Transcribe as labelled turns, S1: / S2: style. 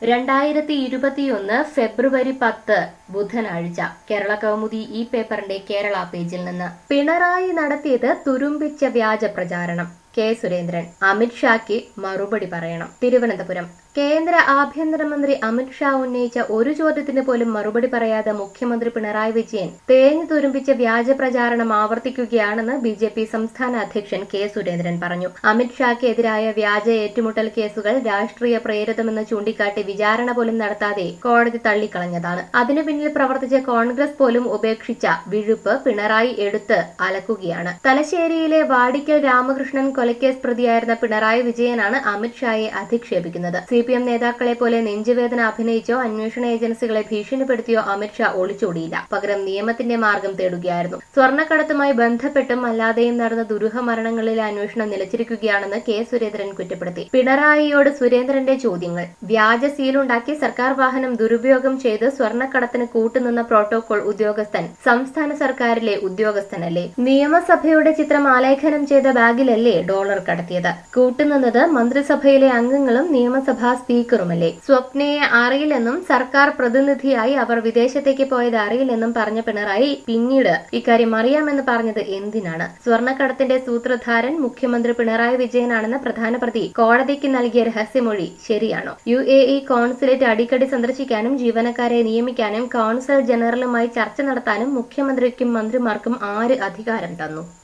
S1: രണ്ടായിരത്തി ഇരുപത്തിയൊന്ന് ഫെബ്രുവരി പത്ത് ബുധനാഴ്ച കേരള കൗമുദി ഈ പേപ്പറിന്റെ കേരള പേജിൽ നിന്ന് പിണറായി നടത്തിയത് തുരുമ്പിച്ച വ്യാജ പ്രചാരണം കെ സുരേന്ദ്രൻ അമിത്ഷാക്ക് മറുപടി പറയണം തിരുവനന്തപുരം കേന്ദ്ര ആഭ്യന്തരമന്ത്രി അമിത്ഷാ ഉന്നയിച്ച ഒരു ചോദ്യത്തിന് പോലും മറുപടി പറയാതെ മുഖ്യമന്ത്രി പിണറായി വിജയൻ തേഞ്ഞു തുരുമ്പിച്ച വ്യാജ പ്രചാരണം ആവർത്തിക്കുകയാണെന്ന് ബി ജെ പി സംസ്ഥാന അധ്യക്ഷൻ കെ സുരേന്ദ്രൻ പറഞ്ഞു അമിത്ഷാക്ക് എതിരായ വ്യാജ ഏറ്റുമുട്ടൽ കേസുകൾ രാഷ്ട്രീയ പ്രേരിതമെന്ന് ചൂണ്ടിക്കാട്ടി വിചാരണ പോലും നടത്താതെ കോടതി തള്ളിക്കളഞ്ഞതാണ് അതിനു പിന്നിൽ പ്രവർത്തിച്ച കോൺഗ്രസ് പോലും ഉപേക്ഷിച്ച വിഴുപ്പ് പിണറായി എടുത്ത് അലക്കുകയാണ് തലശ്ശേരിയിലെ വാടിക്കൽ രാമകൃഷ്ണൻ കൊലക്കേസ് പ്രതിയായിരുന്ന പിണറായി വിജയനാണ് അമിത്ഷായെ അധിക്ഷേപിക്കുന്നത് സി പി എം നേതാക്കളെ പോലെ നെഞ്ചുവേദന അഭിനയിച്ചോ അന്വേഷണ ഏജൻസികളെ ഭീഷണിപ്പെടുത്തിയോ അമിത്ഷാ ഒളിച്ചോടിയില്ല പകരം നിയമത്തിന്റെ മാർഗം തേടുകയായിരുന്നു സ്വർണ്ണക്കടത്തുമായി ബന്ധപ്പെട്ടും അല്ലാതെയും നടന്ന ദുരൂഹ മരണങ്ങളിലെ അന്വേഷണം നിലച്ചിരിക്കുകയാണെന്ന് കെ സുരേന്ദ്രൻ കുറ്റപ്പെടുത്തി പിണറായിയോട് സുരേന്ദ്രന്റെ ചോദ്യങ്ങൾ വ്യാജ സീലുണ്ടാക്കി സർക്കാർ വാഹനം ദുരുപയോഗം ചെയ്ത് സ്വർണ്ണക്കടത്തിന് കൂട്ടുനിന്ന പ്രോട്ടോകോൾ ഉദ്യോഗസ്ഥൻ സംസ്ഥാന സർക്കാരിലെ ഉദ്യോഗസ്ഥനല്ലേ നിയമസഭയുടെ ചിത്രം ആലേഖനം ചെയ്ത ബാഗിലല്ലേ ഡോളർ കടത്തിയത് കൂട്ടുനിന്നത് മന്ത്രിസഭയിലെ അംഗങ്ങളും നിയമസഭാ സ്പീക്കറുമല്ലേ സ്വപ്നയെ അറിയില്ലെന്നും സർക്കാർ പ്രതിനിധിയായി അവർ വിദേശത്തേക്ക് പോയത് അറിയില്ലെന്നും പറഞ്ഞ പിണറായി പിന്നീട് ഇക്കാര്യം അറിയാമെന്ന് പറഞ്ഞത് എന്തിനാണ് സ്വർണ്ണക്കടത്തിന്റെ സൂത്രധാരൻ മുഖ്യമന്ത്രി പിണറായി വിജയനാണെന്ന പ്രധാന പ്രതി കോടതിക്ക് നൽകിയ രഹസ്യമൊഴി ശരിയാണോ യു എ ഇ കോൺസുലേറ്റ് അടിക്കടി സന്ദർശിക്കാനും ജീവനക്കാരെ നിയമിക്കാനും കോൺസൽ ജനറലുമായി ചർച്ച നടത്താനും മുഖ്യമന്ത്രിക്കും മന്ത്രിമാർക്കും ആര് അധികാരം തന്നു